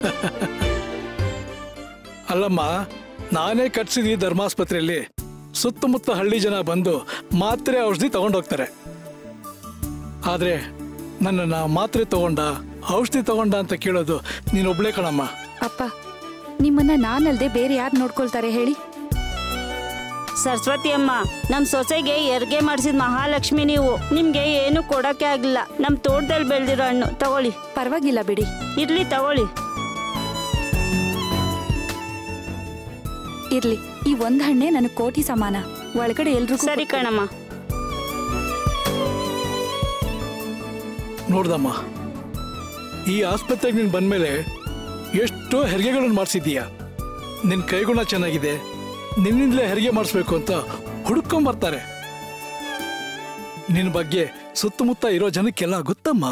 ಅಲ್ಲಮ್ಮ ನಾನೇ ಕಟ್ಸಿದ ಈ ಧರ್ಮಾಸ್ಪತ್ರೆಯಲ್ಲಿ ಸುತ್ತಮುತ್ತ ಹಳ್ಳಿ ಜನ ಬಂದು ಮಾತ್ರೆ ಔಷಧಿ ತಗೊಂಡೋಗ್ತಾರೆ ಆದ್ರೆ ನನ್ನನ್ನ ಮಾತ್ರೆ ತಗೊಂಡ ಔಷಧಿ ತಗೊಂಡ ಅಂತ ಕೇಳೋದು ನೀನೊಬ್ಳೇ ಕಣಮ್ಮ ಅಪ್ಪ ನಿಮ್ಮನ್ನ ನಾನಲ್ದೆ ಬೇರೆ ಯಾರು ನೋಡ್ಕೊಳ್ತಾರೆ ಹೇಳಿ ಸರಸ್ವತಿ ಅಮ್ಮ ನಮ್ ಸೊಸೆಗೆ ಹೆರಿಗೆ ಮಾಡಿಸಿದ ಮಹಾಲಕ್ಷ್ಮಿ ನೀವು ನಿಮ್ಗೆ ಏನು ಕೊಡಕ್ಕೆ ಆಗ್ಲಿಲ್ಲ ನಮ್ ತೋಟದಲ್ಲಿ ಬೆಳೆದಿರೋ ಹಣ್ಣು ತಗೊಳ್ಳಿ ಪರವಾಗಿಲ್ಲ ಬಿಡಿ ಇರ್ಲಿ ತಗೊಳ್ಳಿ ಇರ್ಲಿ ಈ ಒಂದ್ ಹಣ್ಣೆ ನನಗ್ ಕೋಟಿ ಸಮಾನ ಒಳಗಡೆ ಎಲ್ರಿಗೂ ಸರಿ ಕಣಮ್ಮ ನೋಡ್ದಮ್ಮ ಈ ಆಸ್ಪತ್ರೆಗೆ ನೀನು ಬಂದ್ಮೇಲೆ ಎಷ್ಟೋ ಹೆರಿಗೆಗಳನ್ನು ಮಾಡಿಸಿದ್ದೀಯ ನಿನ್ನ ಕೈಗುಣ ಚೆನ್ನಾಗಿದೆ ನಿನ್ನಿಂದಲೇ ಹೆರಿಗೆ ಮಾಡಿಸ್ಬೇಕು ಅಂತ ಹುಡುಕೊಂಬರ್ತಾರೆ ನಿನ್ನ ಬಗ್ಗೆ ಸುತ್ತಮುತ್ತ ಇರೋ ಜನಕ್ಕೆಲ್ಲ ಗೊತ್ತಮ್ಮ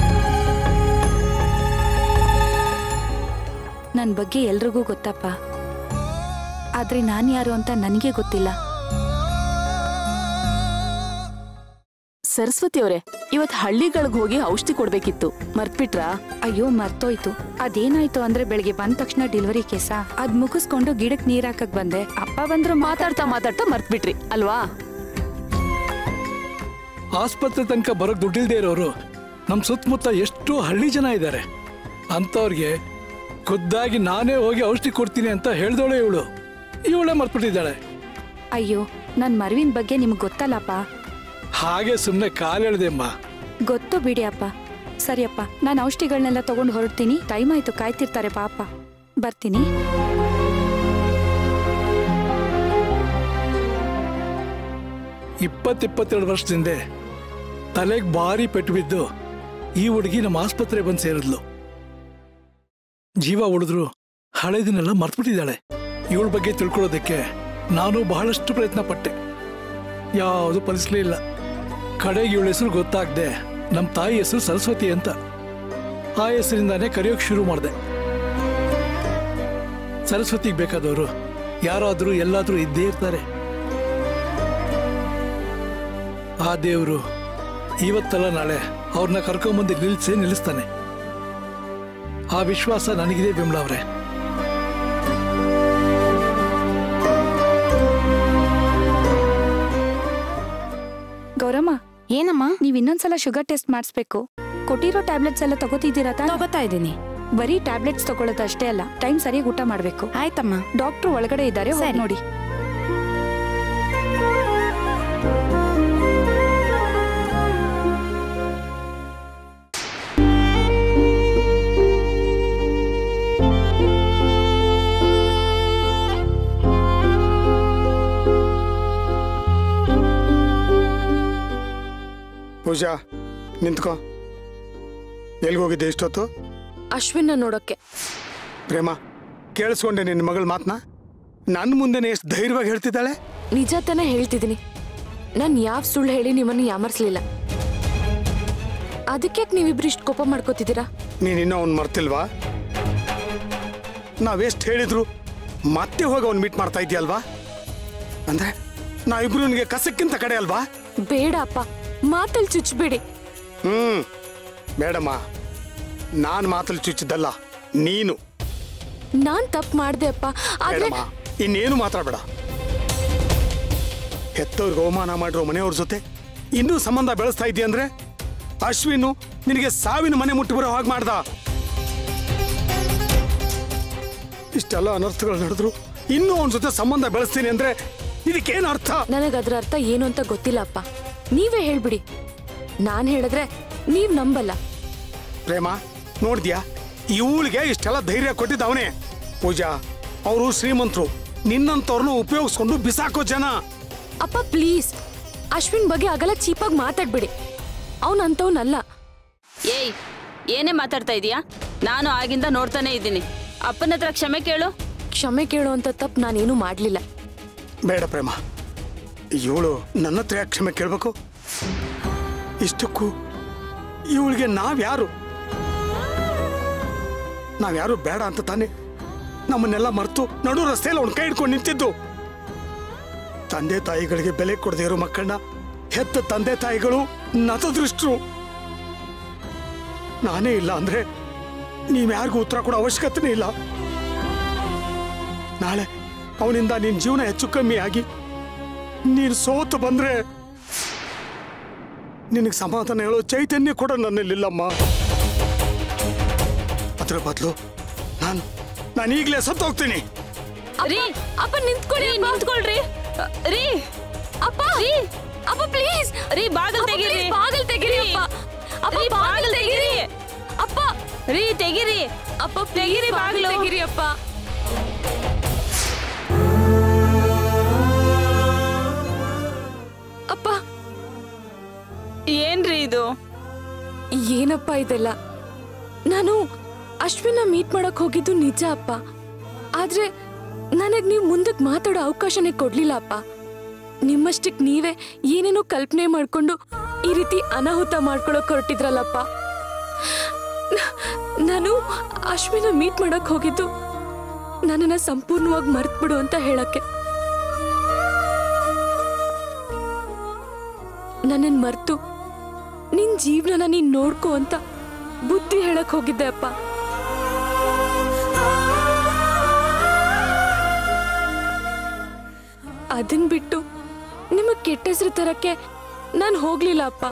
ನನ್ ಬಗ್ಗೆ ಎಲ್ರಿಗೂ ಗೊತ್ತಪ್ಪ ಆದ್ರೆ ನಾನ್ ಯಾರು ಅಂತ ನನಗೆ ಗೊತ್ತಿಲ್ಲ ಸರಸ್ವತಿ ಅವರೇ ಇವತ್ ಹಳ್ಳಿಗಳಿಗೆ ಹೋಗಿ ಔಷಧಿ ಕೊಡ್ಬೇಕಿತ್ತು ಮರ್ತ್ಬಿಟ್ರಾ ಅಯ್ಯೋ ಮರ್ತೋಯ್ತು ಅದೇನಾಯ್ತು ಅಂದ್ರೆ ಬೆಳಿಗ್ಗೆ ಬಂದ ತಕ್ಷಣ ಡೆಲಿವರಿ ಕೇಸ ಅದ್ ಮುಗಿಸ್ಕೊಂಡು ಗಿಡಕ್ ನೀರ್ ಹಾಕಕ್ ಬಂದೆ ಅಪ್ಪ ಬಂದ್ರು ಮಾತಾಡ್ತಾ ಮಾತಾಡ್ತಾ ಮರ್ತ್ಬಿಟ್ರಿ ಅಲ್ವಾ ಆಸ್ಪತ್ರೆ ತನಕ ಬರೋಕ್ ದುಡ್ಡಿಲ್ದೇ ಇರೋರು ನಮ್ಮ ಸುತ್ತಮುತ್ತ ಎಷ್ಟೋ ಹಳ್ಳಿ ಜನ ಇದ್ದಾರೆ ಅಂಥವ್ರಿಗೆ ಖುದ್ದಾಗಿ ನಾನೇ ಹೋಗಿ ಔಷಧಿ ಕೊಡ್ತೀನಿ ಅಂತ ಹೇಳ್ದೋಳೆ ಇವಳು ಇವಳೇ ಮರ್ತ್ಬಿಟ್ಟಿದ್ದಾಳೆ ಅಯ್ಯೋ ನನ್ ಮರುವಿನ ಬಗ್ಗೆ ನಿಮ್ಗ್ ಗೊತ್ತಲ್ಲಪ್ಪ ಹಾಗೆ ಸುಮ್ಮನೆ ಕಾಲೆಳ್ದೆ ಅಮ್ಮ ಗೊತ್ತು ಬಿಡಿ ಅಪ್ಪ ಸರಿಯಪ್ಪ ನಾನು ಔಷಧಿಗಳನ್ನೆಲ್ಲ ತಗೊಂಡು ಹೊರಡ್ತೀನಿ ಟೈಮ್ ಆಯ್ತು ಕಾಯ್ತಿರ್ತಾರೆ ಪಾಪ ಬರ್ತೀನಿ ಇಪ್ಪತ್ತಿಪ್ಪತ್ತೆರಡು ವರ್ಷದಿಂದ ತಲೆಗೆ ಭಾರಿ ಪೆಟ್ಟು ಬಿದ್ದು ಈ ಹುಡುಗಿ ನಮ್ಮ ಆಸ್ಪತ್ರೆ ಬಂದು ಸೇರಿದ್ಲು ಜೀವ ಉಳಿದ್ರು ಹಳೆದನ್ನೆಲ್ಲ ಮರ್ತ್ಬಿಟ್ಟಿದ್ದಾಳೆ ಇವಳ ಬಗ್ಗೆ ತಿಳ್ಕೊಳ್ಳೋದಕ್ಕೆ ನಾನು ಬಹಳಷ್ಟು ಪ್ರಯತ್ನ ಪಟ್ಟೆ ಯಾವುದು ಫಲಿಸ್ಲೇ ಇಲ್ಲ ಕಡೆಗೆ ಇವಳ ಹೆಸರು ಗೊತ್ತಾಗ್ದೆ ನಮ್ಮ ತಾಯಿ ಹೆಸರು ಸರಸ್ವತಿ ಅಂತ ಆ ಹೆಸರಿಂದಾನೇ ಕರೆಯೋಕೆ ಶುರು ಮಾಡಿದೆ ಸರಸ್ವತಿಗೆ ಬೇಕಾದವರು ಯಾರಾದರೂ ಎಲ್ಲಾದರೂ ಇದ್ದೇ ಇರ್ತಾರೆ ಆ ದೇವರು ಇವತ್ತಲ್ಲ ನಾಳೆ ಅವ್ರನ್ನ ಕರ್ಕೊಂಬಂದು ನಿಲ್ಲಿಸೇ ನಿಲ್ಲಿಸ್ತಾನೆ ಆ ವಿಶ್ವಾಸ ನನಗಿದೆ ಬಿಮ್ಲ ಅವ್ರೆ ಗೌರಮ್ಮ ಏನಮ್ಮ ನೀವ್ ಇನ್ನೊಂದ್ಸಲ ಶುಗರ್ ಟೆಸ್ಟ್ ಮಾಡಿಸ್ಬೇಕು ಕೊಟ್ಟಿರೋ ಟ್ಯಾಬ್ಲೆಟ್ಸ್ ಎಲ್ಲ ತಗೋತಿದ್ದೀರಾ ತಾನೇ? ತಗೋತಾ ಇದ್ದೀನಿ ಬರೀ ಟ್ಯಾಬ್ಲೆಟ್ಸ್ ತಗೊಳ್ಳೋದು ಅಷ್ಟೇ ಅಲ್ಲ ಟೈಮ್ ಸರಿಯಾಗಿ ಊಟ ಮಾಡ್ಬೇಕು ಆಯ್ತಮ್ಮ ಡಾಕ್ಟರ್ ಒಳಗಡೆ ಇದ್ದಾರೆ ಹೋಗಿ ಸರಿ. ನೋಡಿ ಪೂಜಾ ನಿಂತ್ಕೋ ಎಲ್ಲಿಗೆ ಹೋಗಿದ್ದೆ ಇಷ್ಟೊತ್ತು ಅಶ್ವಿನ ನೋಡೋಕೆ ಪ್ರೇಮ ಕೇಳಿಸ್ಕೊಂಡೆ ನಿನ್ನ ಮಗಳ ಮಾತನ್ನ ನನ್ನ ಮುಂದೆನೆ ಎಷ್ಟು ಧೈರ್ಯವಾಗಿ ಹೇಳ್ತಿದ್ದಾಳೆ ನಿಜ ತಾನೇ ಹೇಳ್ತಿದ್ದೀನಿ ನಾನು ಯಾವ ಸುಳ್ಳು ಹೇಳಿ ನಿಮ್ಮನ್ನು ಯಾಮರ್ಸ್ಲಿಲ್ಲ ಅದಕ್ಕೆ ನೀವಿಬ್ರು ಇಷ್ಟು ಕೋಪ ಮಾಡ್ಕೋತಿದ್ದೀರಾ ನೀನು ಇನ್ನೂ ಅವ್ನು ಮರ್ತಿಲ್ವಾ ನಾವೆಷ್ಟು ಹೇಳಿದ್ರು ಮತ್ತೆ ಹೋಗಿ ಅವ್ನು ಮೀಟ್ ಮಾಡ್ತಾ ಇದೆಯಲ್ವಾ ಅಂದ್ರೆ ನಾವಿಬ್ರು ನಿನಗೆ ಕಸಕ್ಕಿಂತ ಕಡೆ ಅಲ್ವಾ ಬೇಡ ಅಪ್ಪ ಮಾತಲ್ಲಿ ಚುಚ್ಚಬೇಡಿ ಹ್ಮ್ ಬೇಡಮ್ಮ ನಾನು ಮಾತಲ್ಲಿ ಚುಚ್ಚಿದ್ದಲ್ಲ ನೀನು ನಾನ್ ತಪ್ಪು ಮಾಡ್ದೆ ಅಪ್ಪ ಆದ್ರೆ ಬೇಡಮ್ಮ ಇನ್ನೇನು ಮಾತಾಡಬೇಡ ಹೆತ್ತವ್ರಿಗೆ ಅವಮಾನ ಮಾಡಿರೋ ಮನೆಯವ್ರ ಜೊತೆ ಇನ್ನೂ ಸಂಬಂಧ ಬೆಳೆಸ್ತಾ ಇದೆಯಾ ಅಂದ್ರೆ ಅಶ್ವಿನು ನಿನಗೆ ಸಾವಿನ ಮನೆ ಮುಟ್ಟಿ ಬರೋ ಹಾಗೆ ಮಾಡ್ದ ಇಷ್ಟೆಲ್ಲ ಅನರ್ಥಗಳು ನಡೆದ್ರು ಇನ್ನೂ ಅವನ ಜೊತೆ ಸಂಬಂಧ ಬೆಳೆಸ್ತೀನಿ ಅಂದ್ರೆ ಇದಕ್ಕೇನು ಅರ್ಥ ನನಗೆ ಅದ್ರ ಅರ್ಥ ಏನು ಅಂತ ಗೊತ್ತಿಲ್ಲ ಅಪ್ಪ ನೀವೇ ಹೇಳ್ಬಿಡಿ ನಾನ್ ಹೇಳಿದ್ರೆ ನೀವ್ ನಂಬಲ್ಲ ಪ್ರೇಮ ನೋಡ್ದ್ಯಾ ಇವಳಿಗೆ ಇಷ್ಟೆಲ್ಲ ಧೈರ್ಯ ಕೊಟ್ಟಿದ್ದ ಅವನೇ ಪೂಜಾ ಅವರು ಶ್ರೀಮಂತರು ನಿನ್ನಂತವ್ರನ್ನ ಉಪಯೋಗಿಸ್ಕೊಂಡು ಬಿಸಾಕೋ ಜನ ಅಪ್ಪ ಪ್ಲೀಸ್ ಅಶ್ವಿನ್ ಬಗ್ಗೆ ಆಗಲ್ಲ ಚೀಪಾಗಿ ಮಾತಾಡ್ಬಿಡಿ ಅವನಂತವ್ನಲ್ಲ ಏಯ್ ಏನೇ ಮಾತಾಡ್ತಾ ಇದೀಯಾ ನಾನು ಆಗಿಂದ ನೋಡ್ತಾನೆ ಇದ್ದೀನಿ ಅಪ್ಪನ ಹತ್ರ ಕ್ಷಮೆ ಕೇಳು ಕ್ಷಮೆ ಕೇಳೋ ತಪ್ಪು ನಾನೇನು ಮಾಡ್ಲಿಲ್ಲ ಬೇಡ ಪ್ರೇಮ ಇವಳು ನನ್ನ ಹತ್ರ ಯಾಕೆ ಕ್ಷಮೆ ಕೇಳಬೇಕು ಇಷ್ಟಕ್ಕೂ ಇವಳಿಗೆ ನಾವ್ಯಾರು ನಾವ್ಯಾರು ಬೇಡ ಅಂತ ತಾನೆ ನಮ್ಮನ್ನೆಲ್ಲ ಮರೆತು ನಡು ರಸ್ತೆಯಲ್ಲಿ ಅವ್ನ ಕೈ ಹಿಡ್ಕೊಂಡು ನಿಂತಿದ್ದು ತಂದೆ ತಾಯಿಗಳಿಗೆ ಬೆಲೆ ಕೊಡದೇ ಇರೋ ಮಕ್ಕಳನ್ನ ಹೆತ್ತ ತಂದೆ ತಾಯಿಗಳು ನತದೃಷ್ಟರು ನಾನೇ ಇಲ್ಲ ಅಂದ್ರೆ ನೀವ್ ಯಾರಿಗೂ ಉತ್ತರ ಕೊಡೋ ಅವಶ್ಯಕತೆನೇ ಇಲ್ಲ ನಾಳೆ ಅವನಿಂದ ನಿನ್ ಜೀವನ ಹೆಚ್ಚು ಕಮ್ಮಿ ಆಗಿ ನೀನು ಸೋತು ಬಂದ್ರೆ ನಿನಗೆ ಸಮಾಧಾನ ಹೇಳೋ ಚೈತನ್ಯ ಕೂಡ ನನ್ನಲ್ಲಿಲ್ಲಮ್ಮ ಅದರ ಬದಲು ನಾನು ನಾನು ಈಗಲೇ ಸತ್ತು ಹೋಗ್ತೀನಿ ರೀ ಅಪ್ಪ ನಿಂತ್ಕೊಳ್ಳಿ ನಿಂತ್ಕೊಳ್ರಿ ರೀ ಅಪ್ಪ ರೀ ಅಪ್ಪ ಪ್ಲೀಸ್ ರೀ ಬಾಗಲ್ ತೆಗೀರಿ ಬಾಗಲ್ ತೆಗೀರಿ ಅಪ್ಪ ಅಪ್ಪ ರೀ, ಬಾಗಲ್ ಬಾಗಲ್ ತೆಗೀರಿ ತೆಗೀರಿ. ಅಪ್ಪ ರೀ ತೆಗೀರಿ ಅಪ್ಪ ತೆಗೀರಿ ಪ್ಲೀಸ್ ಬಾಗಲ್ ಬಾಗ್ಲು. ತೆಗೀರಿ ಅಪ್ಪ ಅಪ್ಪ ಏನ್ರಿ ಇದು ಏನಪ್ಪ ಇದೆಲ್ಲ ನಾನು ಅಶ್ವಿನ ಮೀಟ್ ಮಾಡಕ್ ಹೋಗಿದ್ದು ನಿಜ ಅಪ್ಪ ಆದ್ರೆ ನನಗ್ ನೀವು ಮುಂದಕ್ಕೆ ಮಾತಾಡೋ ಅವಕಾಶನೇ ಕೊಡ್ಲಿಲ್ಲ ಅಪ್ಪ ನಿಮ್ಮಷ್ಟಕ್ ನೀವೇ ಏನೇನೋ ಕಲ್ಪನೆ ಮಾಡ್ಕೊಂಡು ಈ ರೀತಿ ಅನಾಹುತ ಮಾಡ್ಕೊಳಕ್ ಹೊರಟಿದ್ರಲ್ಲಪ್ಪ ನ- ನಾನು ಅಶ್ವಿನ ಮೀಟ್ ಮಾಡಕ್ ಹೋಗಿದ್ದು ನನ್ನನ್ನ ಸಂಪೂರ್ಣವಾಗಿ ಮರ್ತ್ಬಿಡು ಅಂತ ಹೇಳಕ್ಕೆ ನನ್ನನ್ ಮರ್ತು ನಿನ್ ಜೀವನನ ನೀನ್ ನೋಡ್ಕೋ ಅಂತ ಬುದ್ಧಿ ಹೇಳಕ್ ಹೋಗಿದ್ದೆ ಅಪ್ಪ ಅದನ್ ಬಿಟ್ಟು ನಿಮಗ್ ಕೆಟ್ಟ ಹೆಸರು ತರಕ್ಕೆ ನಾನು ಹೋಗ್ಲಿಲ್ಲ ಅಪ್ಪ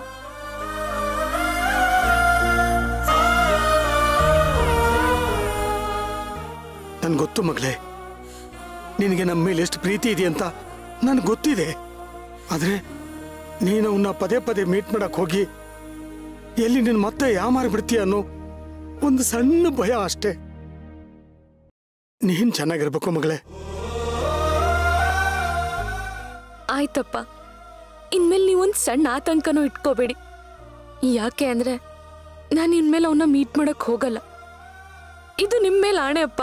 ನನ್ಗೆ ಗೊತ್ತು ಮಗಳೇ ನಿನಗೆ ನಮ್ಮ ಮೇಲೆ ಎಷ್ಟು ಪ್ರೀತಿ ಇದೆ ಅಂತ ನನ್ಗೆ ಗೊತ್ತಿದೆ ಆದ್ರೆ ನೀನು ಅವನ್ನ ಪದೇ ಪದೇ ಮೀಟ್ ಮಾಡಕ್ ಹೋಗಿ ಎಲ್ಲಿ ನೀನು ಮತ್ತೆ ಯಾಮಾರಿ ಬಿಡ್ತೀಯ ಅನ್ನೋ ಒಂದು ಸಣ್ಣ ಭಯ ಅಷ್ಟೇ ನೀನ್ ಚೆನ್ನಾಗಿರ್ಬೇಕು ಮಗಳೇ ಆಯ್ತಪ್ಪ ಇನ್ಮೇಲೆ ನೀವೊಂದ್ ಸಣ್ಣ ಆತಂಕನೂ ಇಟ್ಕೋಬೇಡಿ ಯಾಕೆ ಅಂದ್ರೆ ನಾನು ಇನ್ಮೇಲೆ ಅವನ್ನ ಮೀಟ್ ಮಾಡಕ್ ಹೋಗಲ್ಲ ಇದು ನಿಮ್ ಮೇಲೆ ಆಣೆ ಅಪ್ಪ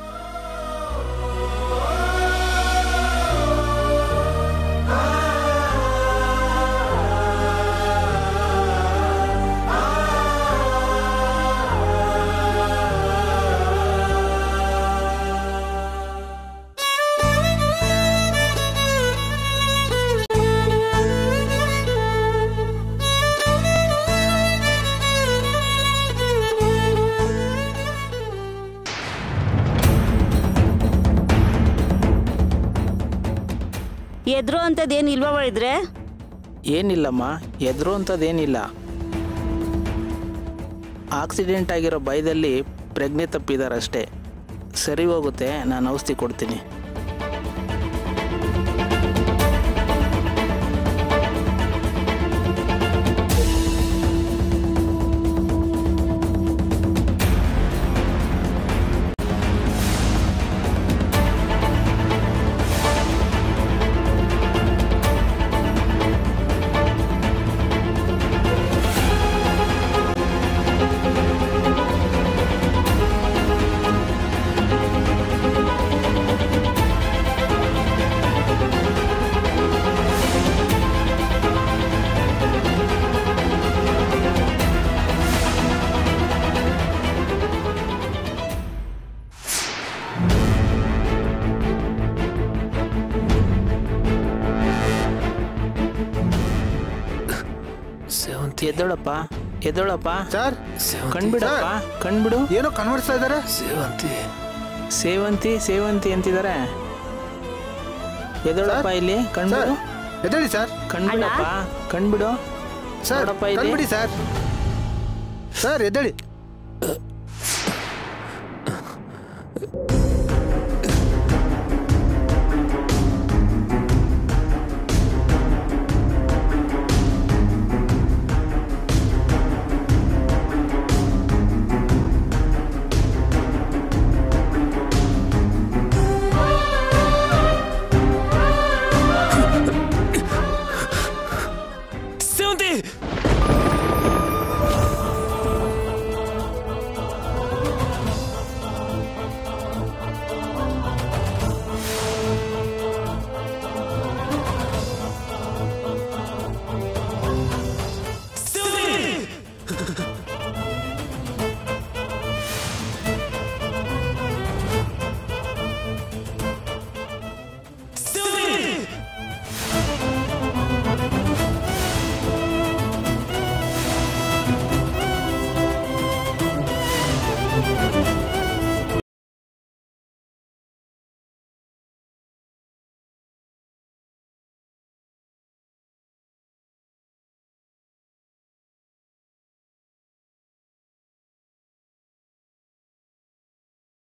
ಎದ್ರು ಅಂತದೇನು ಇಲ್ವಾ ಮಾಡಿದ್ರೆ ಏನಿಲ್ಲಮ್ಮ ಎದುರು ಅಂಥದ್ದೇನಿಲ್ಲ ಆಕ್ಸಿಡೆಂಟ್ ಆಗಿರೋ ಭಯದಲ್ಲಿ ಪ್ರಜ್ಞೆ ತಪ್ಪಿದಾರಷ್ಟೇ ಸರಿ ಹೋಗುತ್ತೆ ನಾನು ಔಷಧಿ ಕೊಡ್ತೀನಿ ಸೇವಂತಿ ಎದ್ದೋಳಪ್ಪ ಎದ್ದೋಳಪ್ಪ ಸರ್ ಕಣ್ಬಿಡಪ್ಪ ಕಣ್ಬಿಡು ಏನೋ ಕನ್ವರ್ಸ್ತಾ ಇದ್ದಾರೆ ಸೇವಂತಿ ಸೇವಂತಿ ಸೇವಂತಿ ಅಂತಿದ್ದಾರೆ ಎದ್ದೋಳಪ್ಪ ಇಲ್ಲಿ ಸರ್ ಕಣ್ಬಿಡು ಎದ್ದೇಳಿ ಸರ್ ಕಣ್ಬಿಡಪ್ಪ ಕಣ್ಬಿಡು ಸರ್ ನೋಡಪ್ಪ ಇಲ್ಲಿ. ಕಣ್ಬಿಡಿ ಸರ್ ಸರ್ ಎದ್ದೇಳಿ